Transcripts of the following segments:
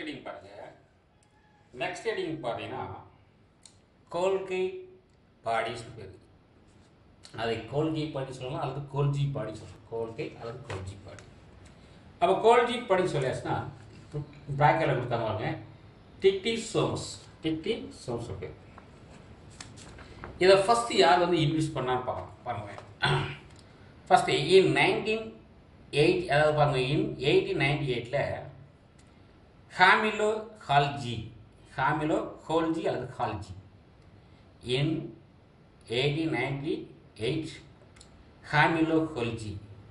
heading பாருங்க next heading பார்த்தீங்கன்னா கோல்கை bodies பேர் அதை கோல்கி பாடி சொல்லலாம் அல்லது கோல்ஜி பாடி சொல்லலாம் கோல்கை அல்லது கோல்ஜி பாடி அப்போ கோல்ஜி பாடி சொல்லியாச்சுன்னா ப்ராக்கெட்டில் கொடுத்தாங்க பாருங்க டிக்டி சோம்ஸ் டிக்டி சோம்ஸ் ஓகே இதை ஃபஸ்ட்டு யார் வந்து இன்வெஸ்ட் பண்ணான்னு பார்க்கலாம் பாருங்க ஃபஸ்ட்டு இன் நைன்டீன் எயிட் அதாவது பாருங்க இன் எயிட்டீன் நைன்டி எயிட்டில் ஹாமிலோ ஹால்ஜி ஹாமிலோ ஹோல்ஜி அல்லது Golgi in eighteen ninety eight Camillo Golgi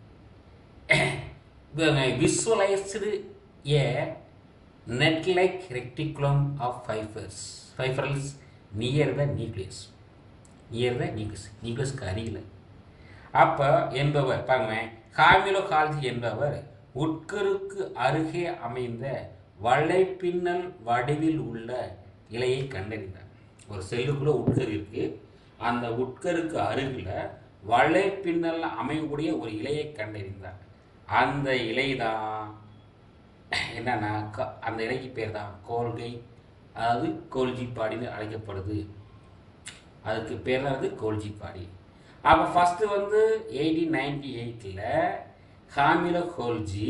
visualized a net-like reticulum of fibers fibrils near the nucleus near the nucleus nucleusக்கு அருகில் அப்போ என்பவர் பாருங்க ஹாமிலோ கால்ஜி என்பவர் உட்கருக்கு அருகே அமைந்த வலைப்பின்னல் வடிவில் உள்ள இலையை கண்டறிந்தார் ஒரு செல்லுக்குள்ள உட்கரு இருக்கு அந்த உட்கருக்கு அருகில் வலைப்பின்னல் அமையக்கூடிய ஒரு இலையை கண்டறிந்தார் அந்த இலை தான் என்னன்னா க- அந்த இலைக்கு பேர் தான் கோல்கை அதாவது கோல்ஜி பாடின்னு அழைக்கப்படுது அதுக்கு பேர் தான் அது கோல்ஜி பாடி அப்போ ஃபஸ்ட்டு வந்து எயிட்டீன் நைன்டி எயிட்டில் ஹாமில கோல்ஜி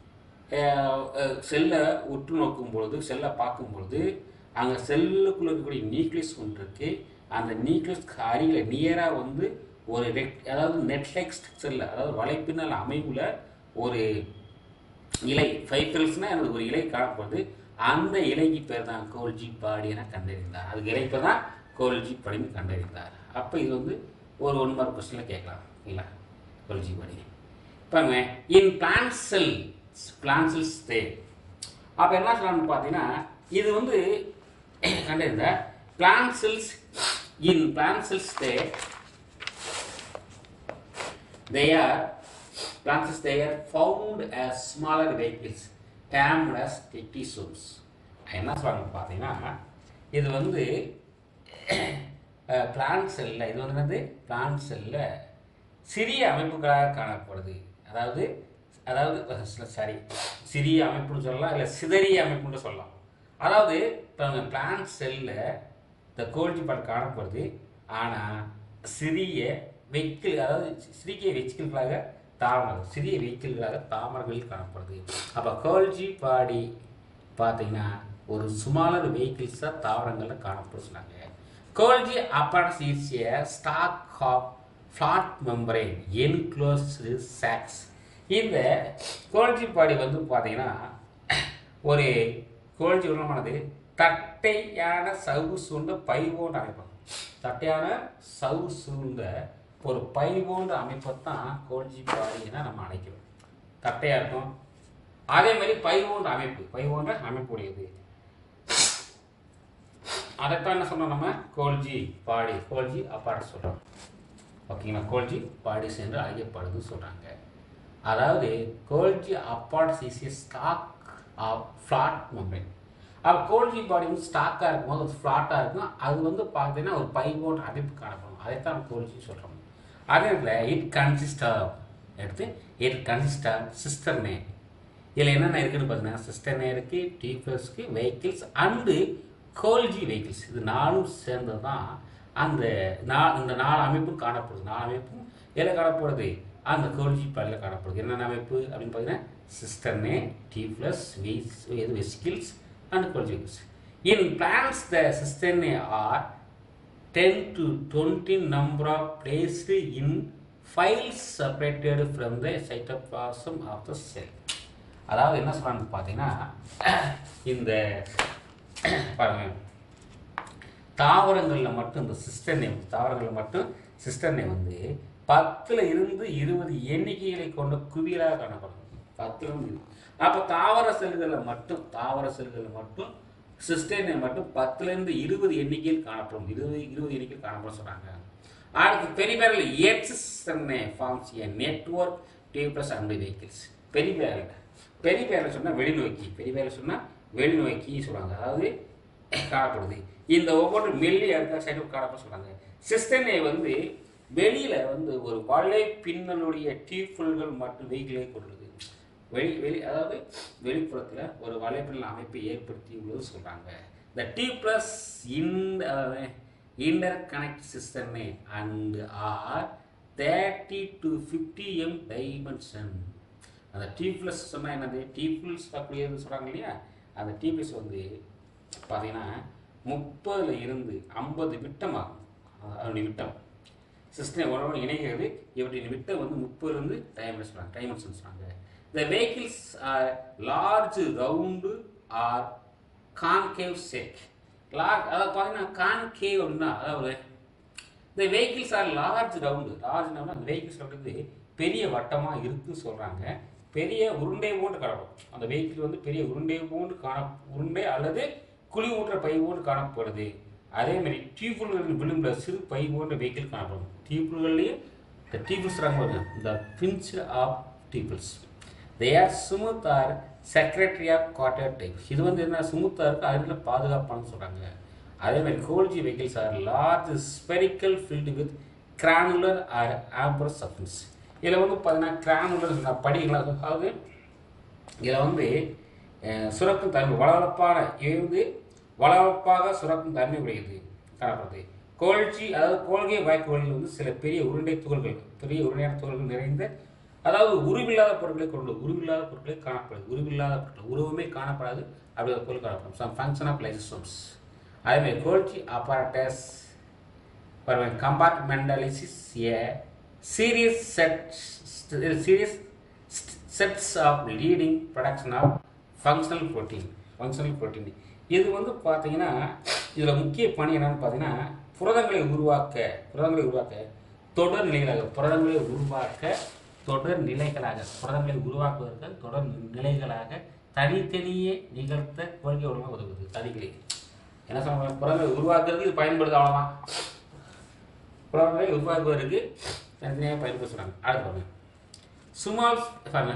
செல்லை உற்று நோக்கும் பொழுது செல்லை பார்க்கும் பொழுது அங்கே செல்லுக்குள்ள இருக்கக்கூடிய நியூக்ளியஸ் ஒன்று இருக்கு அந்த நியூக்ளியஸ்க்கு அருகில் நியராக வந்து ஒரு ரெக் அதாவது நெட்லெக்ஸ்ட் செல் அதாவது வலைப்பின்னல் அமைவுல ஒரு இலை ஃபைபிள்ஸ்னால் எனக்கு ஒரு இலை காணப்படுது அந்த இலைக்கு பேர் தான் கோல்ஜி பாடி என கண்டறிந்தார் அதுக்கு இலை பேர் தான் கோல்ஜி பாடின்னு கண்டறிந்தார் அப்போ இது வந்து ஒரு ஒன் மார்க் கொஸ்டினில் கேட்கலாம் இல்லை கோல்ஜி பாடி பாருங்க in plant cell plant cells they அப்போ என்ன சொல்லலாம்னு பார்த்தீங்கன்னா இது வந்து கண்டறிந்த plant cells in plant cells they they are plants they are found as smaller vehicles termed as dictysomes என்ன சொல்றாங்க பார்த்தீங்கன்னா இது வந்து பிளான்ட் செல்லில் இது வந்து என்னது பிளான்ட் செல்லில் சிறிய அமைப்புகளாக காணப்படுது அதாவது அதாவது சாரி சிறிய அமைப்புன்னு சொல்லலாம் இல்லை சிதறிய அமைப்புன்னு சொல்லலாம் அதாவது இப்போ அந்த பிளான்ட் செல்லில் இந்த கோல்ஜி பால் காணப்படுது ஆனால் சிறிய வெஹிக்கிள் அதாவது சிறிய வெஹிக்கிள்களாக தாமரை சிறிய வெஹிக்கிள்களாக தாமரைகளில் காணப்படுது அப்போ கோல்ஜி பாடி பார்த்தீங்கன்னா ஒரு சுமாலர் வெஹிக்கிள்ஸ் தான் தாவரங்களில் காணப்படும் சொன்னாங்க Golgi apparatus is a stack of flat membrane enclosed sacs இந்த கோல்ஜி பாடி வந்து பார்த்தீங்கன்னா ஒரு கோல்ஜி உருவமானது தட்டையான சவு சூழ்ந்த பை போன்ற அமைப்பு தட்டையான சவு சூழ்ந்த ஒரு பை போன்ற அமைப்பை தான் கோல்ஜி பாடி என நம்ம அழைக்கிறோம் தட்டையா இருக்கும் அதே மாதிரி பை போன்ற அமைப்பு பை போன்ற அமைப்புடையது அதைத்தான் என்ன சொன்னோம் நம்ம கோல்ஜி பாடி கோல்ஜி அப்பாடு சொல்றோம் ஓகேங்களா கோல்ஜி பாடிஸ் என்று அழைக்கப்படுது சொல்றாங்க அதாவது Golgi apparatus is a stack of flat membrane அப்போ கோல்ஜி பாடி வந்து ஸ்டாக்காக இருக்கும்போது அது ஃப்ளாட்டாக இருக்கும் அது வந்து பார்த்தீங்கன்னா ஒரு பை போன்ற அமைப்பு காணப்படும் அதைத்தான் கோல்ஜி சொல்கிறோம் அதே நேரத்தில் இட் கன்சிஸ்ட் ஆஃப் எடுத்து இட் கன்சிஸ்ட் ஆஃப் சிஸ்டர்னே இதில் என்னென்ன இருக்குன்னு பார்த்தீங்கன்னா சிஸ்டர்னே இருக்குது டீஃபர்ஸ்க்கு வெஹிக்கிள்ஸ் அண்டு கோல்ஜி வெஹிக்கிள்ஸ் இது நாலும் சேர்ந்தது தான் அந்த நா இந்த நாலு அமைப்பும் காணப்படுது நாலு அமைப்பும் எதில் காணப்படுது அந்த கோல்ஜி பாலில் காணப்படுது என்னென்ன அமைப்பு அப்படின்னு பார்த்தீங்கன்னா சிஸ்டர்னே டீஃப்ளஸ் வீஸ் இது vesicles and Golgi vesicles in plants the cisternae are 10 to 20 number of placed in files separated from the cytoplasm of the cell அதாவது என்ன சொல்றாங்க பார்த்தீங்கன்னா இந்த பாருங்க தாவரங்களில் மட்டும் இந்த சிஸ்டர்னை தாவரங்களில் மட்டும் சிஸ்டர்னை வந்து பத்தில் இருந்து இருபது எண்ணிக்கைகளை கொண்ட குவியலாக காணப்படும் பத்துல இருந்து அப்போ தாவர செல்களில் மட்டும் தாவர செல்களில் மட்டும் சிஸ்டர்னை மட்டும் பத்துலேருந்து இருபது எண்ணிக்கையில் காணப்படும் இருபது இருபது எண்ணிக்கையில் காணப்படும் சொல்கிறாங்க அடுத்து பெரிபேரல் எக்ஸிஸ்டர்னை forms a network tubules and vesicles peripheral peripheral சொன்னால் வெளிநோக்கி பெரிபேரல் சொன்னால் வெளிநோக்கி சொல்கிறாங்க அதாவது காணப்படுது இந்த ஒவ்வொரு மெல்லி அடுத்த சைடு காணப்படும் சொல்கிறாங்க சிஸ்டர்னை வந்து வெளியில் வந்து ஒரு வலை பின்னலுடைய டீஃபுல்கள் மற்றும் வெஹிக்கிளை கொண்டுள்ளது வெளி வெளி அதாவது வெளிப்புறத்தில் ஒரு வலைப்பின்னல் அமைப்பை ஏற்படுத்தி உள்ளது சொல்கிறாங்க இந்த டி ப்ளஸ் இந்த அதாவது இன்டர் கனெக்ட் சிஸ்டமே and are thirty to fifty M dimension அந்த டி ப்ளஸ் சொன்னால் என்னது டி ப்ளஸ் அப்படியது சொல்கிறாங்க இல்லையா அந்த டி ப்ளஸ் வந்து பார்த்தீங்கன்னா முப்பதுல இருந்து ஐம்பது விட்டம் ஆகும் அதனுடைய விட்டம் சிஸ்டம் உடனே இணைகிறது இவற்றின் விட்டம் வந்து முப்பதுலேருந்து டைமென்ஷன் சொல்கிறாங்க டைமென்ஷன் சொல்கிறாங்க the vesicles are large round are concave sac large அதாவது பார்த்தீங்கன்னா கான்கேவ் அப்படின்னா அதாவது இந்த vesicles are large round large அந்த வெஹிக்கிள்ஸ் வந்து பெரிய வட்டமாக இருக்குன்னு சொல்கிறாங்க பெரிய உருண்டை போன்று காணப்படும் அந்த வெஹிக்கிள் வந்து பெரிய உருண்டை போன்று காண உருண்டை அல்லது குழி ஊட்டுற பை போன்று காணப்படுது அதே மாதிரி டியூப்களின் விளிம்புல சிறு பை போன்ற வெஹிக்கிள் காணப்படும் டியூப்கள்லேயும் இந்த டியூப்ஸ் பாருங்க இந்த pinch of tubes they are smooth are secretory of quarter type இது வந்து என்ன ஸ்மூத்தாக இருக்குது அதில் பாதுகாப்பானு சொல்கிறாங்க அதே மாதிரி Golgi vesicles are large spherical filled with granular or amber substance இதில் வந்து பார்த்தீங்கன்னா கிரானுலர் படிக்கலாம் அதாவது இதில் வந்து அஹ், சுரக்கும் தன்மை வளவளப்பான இது வந்து வளவளப்பாக சுரக்கும் தன்மை உடையது காணப்படுது கோல்ஜி அதாவது கோல்கை வாய்ப்புகளில் வந்து சில பெரிய உருண்டை துகள்கள் பெரிய உருண்டையான துகள்கள் நிறைந்த அதாவது உருவில்லாத பொருட்களை கொண்டு உருவில்லாத பொருட்களை காணப்படுது உருவில்லாத பொருட்கள் உருவமே காணப்படாது அப்படி ஒரு பொருள் காணப்படும் சம் ஃபங்க்ஷன் ஆஃப் லைசோம்ஸ் அதேமாதிரி Golgi apparatus for when compartmentalisis a serious set serious st- sets of leading production of functional protein functional protein இது வந்து பார்த்தீங்கன்னா இதில் முக்கிய பணி என்னன்னு பார்த்தீங்கன்னா புரதங்களை உருவாக்க புரதங்களை உருவாக்க தொடர் நிலைகளாக புரதங்களை உருவாக்க தொடர் நிலைகளாக புரதங்களை உருவாக்குவதற்கு தொடர் நிலைகளாக தனித்தனியே நிகழ்த்த கொள்கை உடனே உதவுது தனிகளை என்ன சொல்றாங்க புரதங்களை உருவாக்குறதுக்கு இது பயன்படுது அவ்வளோதான் புலவர்களை உருவாக்குவதற்கு தனித்தனியாக பயன்படுத்த சொல்கிறாங்க அடுத்து பாருங்க சுமால் பாருங்க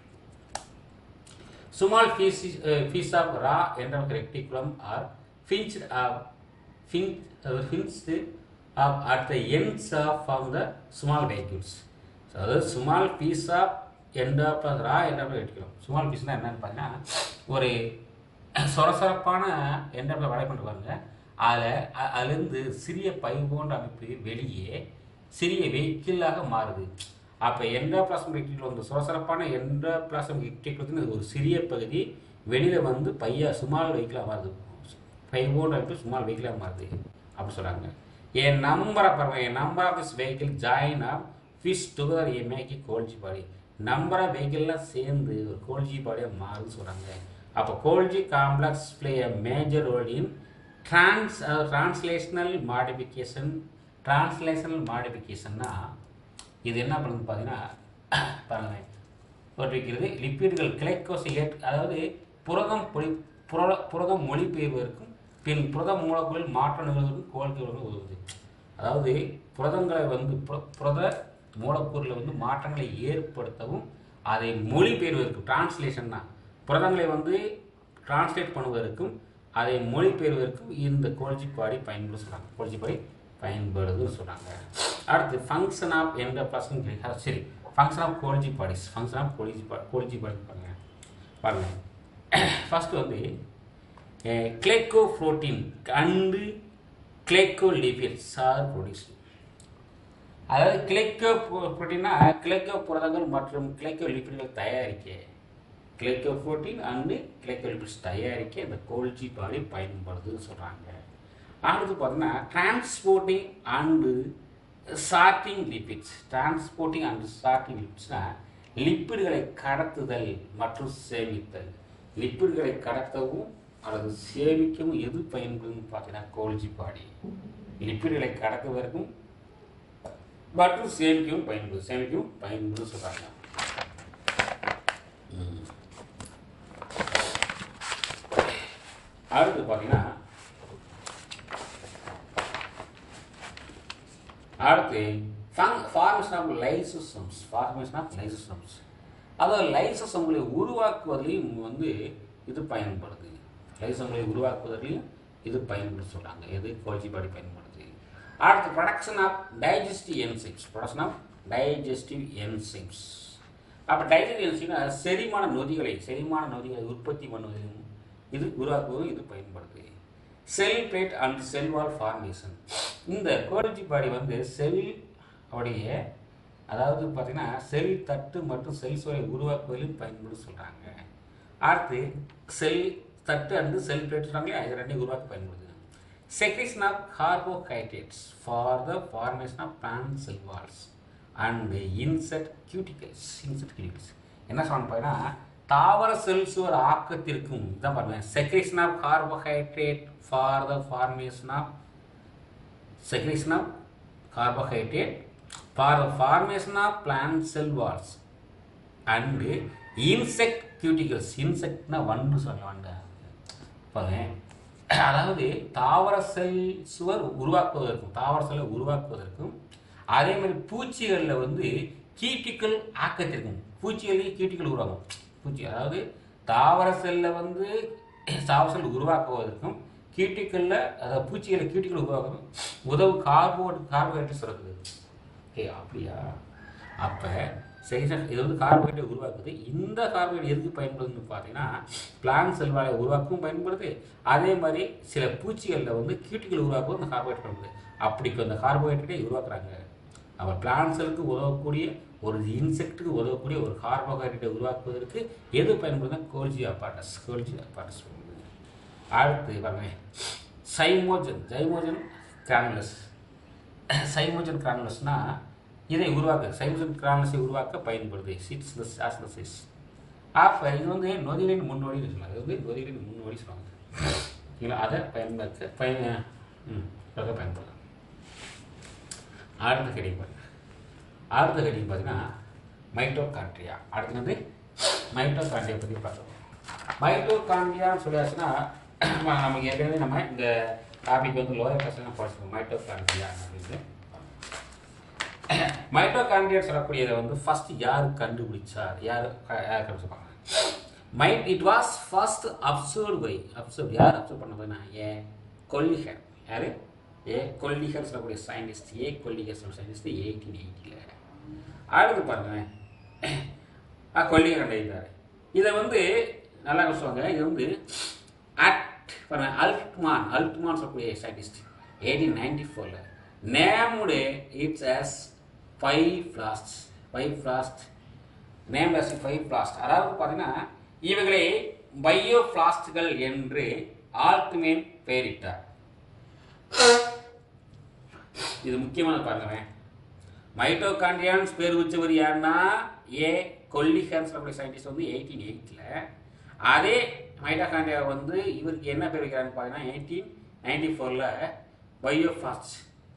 சுமால் பீஸ் பீஸ் ஆஃப் ரா என்ற reticulum are pinch off pin pinched off at the ends of form the small vesicles அதாவது small piece of end of ரா என்ற ரெக்டிகுலம் ஸ்மால் பீஸ்னால் என்னன்னு பார்த்தீங்கன்னா ஒரு சொரசொரப்பான எண்டப்பில் வடை கொண்டு பாருங்க அதில் அதுலேருந்து சிறிய பை போன்ற அமைப்பு வெளியே சிறிய வெஹிக்கிளாக மாறுது அப்போ எண்டோபிளாசம் ரெக்டிகுலம் வந்து சொரசொரப்பான எண்டோபிளாசம் ரெக்டிகுலத்தின் ஒரு சிறிய பகுதி வெளியில் வந்து பையா சுமால் வெஹிக்கிளாக மாறுது பை போன்ற அமைப்பு சுமால் வெஹிக்கிளாக மாறுது அப்படி சொல்கிறாங்க ஏ நம்பர் ஆஃப் பாருங்க a number of this vesicle join of fuse together a make Golgi body number of வெஹிக்கிள்லாம் சேர்ந்து ஒரு கோல்ஜி பாடியாக மாறுதுன்னு சொல்கிறாங்க அப்போ Golgi complex play a major role in trans translational modification translational மாடிஃபிகேஷன்னா இது என்ன பண்ணுது பார்த்தீங்கன்னா பாருங்க தோற்றுவிக்கிறது லிப்பிடுகள் கிளைக்கோசிலேட் அதாவது புரதம் பொலி புரத புரதம் மொழிபெயர்வதற்கும் பின் புரத மூலக்கூறில் மாற்றம் நிகழ்வதற்கும் கோல்கைகளுக்கு உதவுது அதாவது புரதங்களை வந்து புர- புரத மூலக்கூறில் வந்து மாற்றங்களை ஏற்படுத்தவும் அதை மொழிபெயர்வதற்கும் டிரான்ஸ்லேஷன் தான் புரதங்களை வந்து டிரான்ஸ்லேட் பண்ணுவதற்கும் அதை மொழிபெயர்வதற்கும் இந்த கோல்ஜி பாடி பயன்படுத்த சொல்கிறாங்க கோல்ஜி பாடி பயன்படுதுன்னு சொல்கிறாங்க அடுத்து ஃபங்க்ஷன் ஆஃப் என்ற பர்சன் சரி function of Golgi bodies function of Golgi பா கோல்ஜி பாடி பாருங்க பாருங்க ஃபர்ஸ்ட் வந்து glycoprotein and glycolipids are produce அதாவது கிளைக்கோ புரோட்டீனா கிளைக்கோ புரதங்கள் மற்றும் கிளைக்கோ லிபிட்கள் தயாரிக்க glycoprotein and glycolipids தயாரிக்க இந்த கோல்ஜி பாடி பயன்படுதுன்னு சொல்கிறாங்க அடுத்து பார்த்தீங்கன்னா transporting and sorting lipids transporting and sorting லிபிட்ஸ்னால் லிப்பிடுகளை கடத்துதல் மற்றும் சேமித்தல் லிப்பிடுகளை கடத்தவும் அல்லது சேமிக்கவும் எது பயன்படுதுன்னு பார்த்தீங்கன்னா கோல்ஜி பாடி லிப்பிடுகளை கடத்துவதற்கும் மற்றும் சேமிக்கவும் பயன்படுது சேமிக்கவும் பயன்படுது சொல்கிறாங்க அடுத்து பார்த்தீங்கன்னா அடுத்து formation of lysosomes formation of lysosomes அதாவது லைசோசம்களை உருவாக்குவதிலையும் வந்து இது பயன்படுது லைசோசம்களை உருவாக்குவதிலையும் இது பயன்படுது சொல்கிறாங்க எது கோல்ஜிபாடி பயன்படுது அடுத்து production of digestive enzymes production of digestive enzymes அப்போ டைஜஸ்டிவ்னா செரிமான நொதிகளை செரிமான நொதிகளை உற்பத்தி பண்ணுவதும் இது உருவாக்குவதும் இது பயன்படுது cell plate and cell wall formation இந்த கோல்ஜி பாடி வந்து செல் உடைய அதாவது பார்த்தீங்கன்னா செல் தட்டு மற்றும் செல் சுவரை உருவாக்குவதிலும் பயன்படும் சொல்கிறாங்க அடுத்து செல் தட்டு அண்டு செல் பிளேட் சொல்கிறாங்களே இது ரெண்டையும் உருவாக்க பயன்படுது secretion of carbohydrates for the formation of plant cell walls and insect cuticles insect cuticles என்ன சொல்ல போயினா தாவர செல் சுவர் ஆக்கத்திற்கும் இதான் பாருங்க secretion of carbohydrate for the formation of secretion of carbohydrate for the formation of plant cell walls and insect cuticles insectனா வண்டு சொல்ல வண்டு பாருங்க அதாவது தாவர செல் சுவர் உருவாக்குவதற்கும் தாவர செல்லை உருவாக்குவதற்கும் அதே மாதிரி பூச்சிகளில் வந்து கீட்டிக்கல் ஆக்கத்திற்கும் பூச்சிகளையும் கீட்டிக்கல் உருவாக்கும் பூச்சி அதாவது தாவர செல்லை வந்து தாவர செல் உருவாக்குவதற்கும் கீட்டிக்கல்ல அதாவது பூச்சிகளை கீட்டிக்கல் உருவாக்கும் உதவு கார்போ கார்போஹைட்ரேட் சுரக்குது ஓகே அப்படியா அப்போ செரிசன் இது வந்து கார்போஹைட்ரேட் உருவாக்குது இந்த கார்போஹைட்ரேட் எதுக்கு பயன்படுதுன்னு பார்த்தீங்கன்னா பிளான் செல்வாலை உருவாக்கவும் பயன்படுது அதே மாதிரி சில பூச்சிகளில் வந்து கீட்டுகள் உருவாக்கவும் இந்த கார்போஹைட்ரேட் பயன்படுது அப்படி இந்த கார்போஹைட்ரேட்டை உருவாக்குறாங்க அப்போ பிளான் செல்லுக்கு உதவக்கூடிய ஒரு இன்செக்ட்டுக்கு உதவக்கூடிய ஒரு கார்போஹைட்ரேட்டை உருவாக்குவதற்கு எது பயன்படுதுன்னா கோல்ஜி அப்பாட்டஸ் கோல்ஜி அப்பாட்டஸ் அடுத்து பாருங்க சைமோஜன் சைமோஜன் கிரானுலஸ் சைமோஜன் கிரானுலஸ்னா இதை உருவாக்க சைமோஜன் கிரானுலஸை உருவாக்க பயன்படுது சிட்ஸ் த ஆஸ்லசிஸ் அப்போ இது வந்து நொதிகளின் முன்னோடின்னு சொல்லுவாங்க இது வந்து நொதிகளின் முன்னோடி சொல்லுவாங்க ஓகேங்களா அதை பயன்படுத்த பயன் ம் அதை பயன்படுத்தலாம் அடுத்த ஹெடிங் பாருங்க அடுத்த ஹெடிங் பார்த்தீங்கன்னா மைட்டோகாண்ட்ரியா அடுத்து வந்து மைட்டோகாண்ட்ரியா பற்றி பார்த்தோம் மைட்டோகாண்ட்ரியான்னு சொல்லியாச்சுன்னா நம்ம நமக்கு ஏற்கனவே நம்ம இந்த டாபிக் வந்து லோயர் கிளாஸ்லாம் படிச்சிருக்கோம் மைட்டோகாண்ட்ரியா அப்படின்னு மைட்டோகாண்ட்ரியா சொல்லக்கூடியதை வந்து ஃபர்ஸ்ட் யார் கண்டுபிடிச்சார் யார் க- யார் கண்டுபிடிச்சிருப்பாங்க might it was first observe by observe யார் அப்சர்வ் பண்ணதுன்னா ஏ கொல்லிகர் யார் ஏ கொல்லிகர் சொல்லக்கூடிய சயின்டிஸ்ட் ஏ கொல்லிகர் சொல்ல சயின்டிஸ்ட் எயிட்டீன் எயிட்டியில் அடுத்து பாருங்க ஆ கொல்லிகர் கண்டிப்பார் இதை வந்து நல்லா சொல்லுவாங்க இது வந்து அட் பாருங்க அல்ட்மான் அல்ட்மான் சொல்லக்கூடிய சயின்டிஸ்ட் எயிட்டீன் நைன்டி ஃபோரில் named it's as bioblast bioblast name as bioblast அதாவது பார்த்தீங்கன்னா இவைகளை பயோ ஃப்ளாஸ்ட்கள் என்று ஆல்ட்மேன் பெயரிட்டார் இது முக்கியமான பாருங்களேன் மைட்டோகாண்ட்ரியான்ஸ் பேர் வச்சவர் யாருன்னா ஏ கொல்லிகன் சொல்லக்கூடிய சயின்டிஸ்ட் வந்து எயிட்டீன் எயிட்டில் அதே மைட்டோகாண்ட்ரியா வந்து இவருக்கு என்ன பேர் வைக்கிறான்னு பார்த்தீங்கன்னா எயிட்டீன் நைன்டி ஃபோரில் பயோஃபாஸ்ட்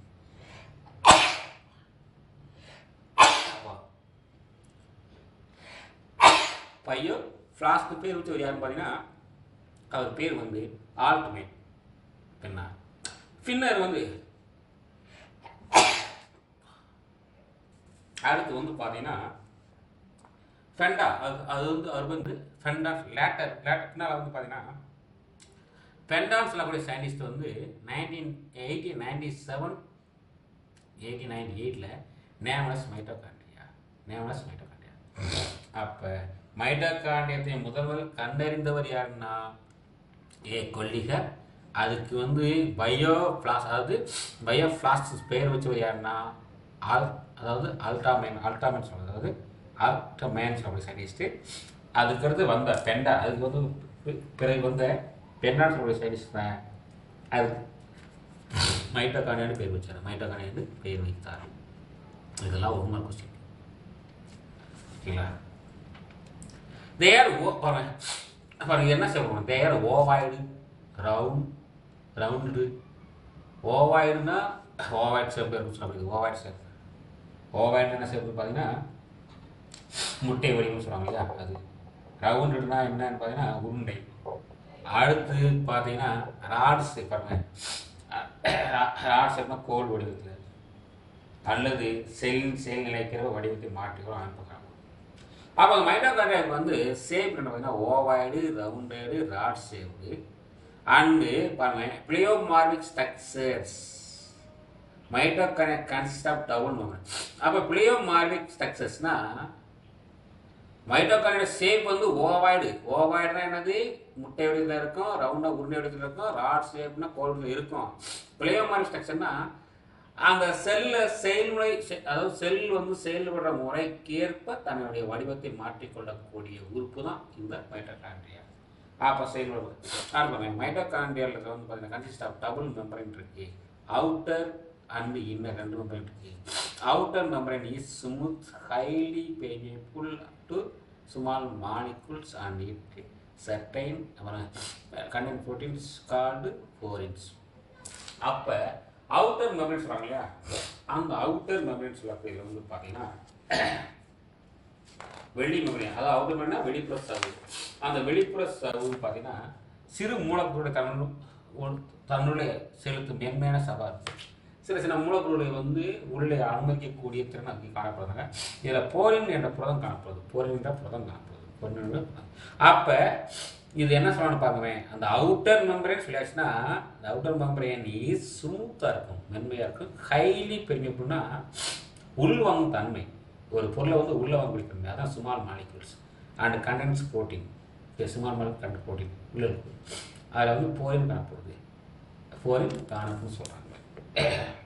பையோ ஃப்ளாஸ்க் பேர் வச்சவர் யாருன்னு பார்த்தீங்கன்னா அவர் பேர் வந்து ஆல்ட்மேட் பின்னா பின்னர் வந்து அடுத்து வந்து பார்த்தீங்கன்னா ஃபெண்டா அது அது வந்து அவர் வந்து ஃபெண்டா லேட்டர் லேட்டர்னால வந்து பார்த்தீங்கன்னா ஃபெண்டான்னு சொல்லக்கூடிய சயின்டிஸ்ட் வந்து nineteen eighteen ninety seven eighteen ninety எயிட்டில் நேமலஸ் மைட்டோகாண்ட்ரியா நேமலஸ் மைட்டோகாண்ட்ரியா அப்போ மைட்டோகாண்ட்ரியத்தை முதல்வர் கண்டறிந்தவர் யாருன்னா ஏ கொல்லிகர் அதுக்கு வந்து பயோ ஃப்ளாஸ் அதாவது பயோ ஃப்ளாஸ்ட் பெயர் வச்சவர் யாருன்னா ஆல் அதாவது அல்ட்ராமேன் அல்ட்ராமேன் சொல்றது அதாவது அல்ட்ராமேன் சொல்லக்கூடிய சயின்டிஸ்ட்டு அதுக்கடுத்து வந்த பெண்டா அதுக்கு வந்து பி- பிறகு வந்த பெண்டான்னு சொல்லக்கூடிய சயின்டிஸ்ட் தான் அது மைட்டோகாண்டியான்னு பேர் வச்சார் மைட்டோகாண்டியான்னு பேர் வைத்தார் இதெல்லாம் ஒரு மார்க் கொஸ்டின் ஓகேங்களா தேர் ஓ பாருங்க பாருங்க என்ன சொல்லுவோம் தேர் ஓவாய்டு ரவுண்ட் ரவுண்டு ஓவாய்டுனா ஓவாய்டு ஷேப் இருக்கும் சொல்லுறது ஓவாய்டு ஷேப் ஓவாய்டு என்ன ஷேப் பார்த்தீங்கன்னா முட்டை வடிவம்னு சொல்லுவாங்க இல்லையா அது ரவுண்டுனா என்னன்னு பார்த்தீங்கன்னா உருண்டை அடுத்து பார்த்தீங்கன்னா ராட் ஷேப் பாருங்க ராட் ஷேப்னா கோல் வடிவத்தில் அல்லது செல் செல் நிலைக்கிற வடிவத்தை மாற்றுகிறோம் அமைப்புகிறாங்க அப்போ அந்த மைட்டோகாண்ட்ரியாவுக்கு வந்து ஷேப் என்ன பார்த்தீங்கன்னா ovoid rounded rod shaped and பாருங்க pleomorphic structures mitochondria consist of down அப்போ பிளியோமார்பிக் ஸ்ட்ரக்சர்ஸ்னா மைட்டோகாண்ட்ரியா ஷேப் வந்து ஓவாய்டு ஓவாய்டுனா என்னது முட்டை வடிவில் இருக்கும் ரவுண்டாக உருண்டை வடிவில் இருக்கும் ராட் ஷேப்னா கோல்டு இருக்கும் பிளேயோமாரி ஸ்ட்ரக்சர்னா அந்த செல்ல செயல்முறை செ- அதாவது செல் வந்து செயல்படுற முறைக்கேற்ப தன்னுடைய வடிவத்தை மாற்றிக்கொள்ளக்கூடிய உறுப்பு தான் இந்த மைட்டோகாண்ட்ரியா அப்போ செயல்படுறது அடுத்து மைட்டோகாண்ட்ரியாவில் வந்து பார்த்தீங்கன்னா கன்சிஸ்ட் ஆஃப் டபுள் மெம்பரைன் இருக்கு அவுட்டர் அண்ட் இன்னர் ரெண்டு மெம்பரைன் இருக்கு outer membrane is smooth highly permeable to small molecules and it certain அப்புறம் கண்டென்ட் ப்ரோட்டீன்ஸ் கால்டு ஃபோரின்ஸ் அப்போ அவுட்டர் மெம்பரேன் சொல்கிறாங்க இல்லையா அந்த அவுட்டர் மெம்பரேன் சொல்லக்கூடியது வந்து பார்த்தீங்கன்னா வெளி மெம்பரேன் அதாவது அவுட்டர் மெம்பரேனா வெளிப்புற சவ்வு அந்த வெளிப்புற சவ்வு பார்த்தீங்கன்னா சிறு மூலக்கூறுடைய தன்னு ஒரு- தன்னுடைய செலுத்தும் மென்மையான சவால் சில சில மூலக்கூறுகளை வந்து உள்ளே அனுமதிக்கக்கூடிய திறன் அங்கே காணப்படுறாங்க இதில் போரின் என்ற புரதம் காணப்படுது போரின் என்ற புரதம் காணப்படுது போரின் என்ற புரதம் அப்போ இது என்ன சொல்லணும் பாருங்களேன் அந்த அவுட்டர் மெம்பரேன் சொல்லியாச்சுன்னா அந்த அவுட்டர் மெம்பரேன் இஸ் ஸ்மூத்தாக இருக்கும் மென்மையாக இருக்கும் ஹைலி பெர்மியபிள்னா உள்வாங்கும் தன்மை ஒரு பொருளை வந்து உள்ள வாங்க தன்மை அதான் small molecules and contents protein small molecule content protein உள்ள இருக்கு அதில் வந்து போரின் காணப்படுது போரின் காணப்புன்னு சொல்கிறாங்க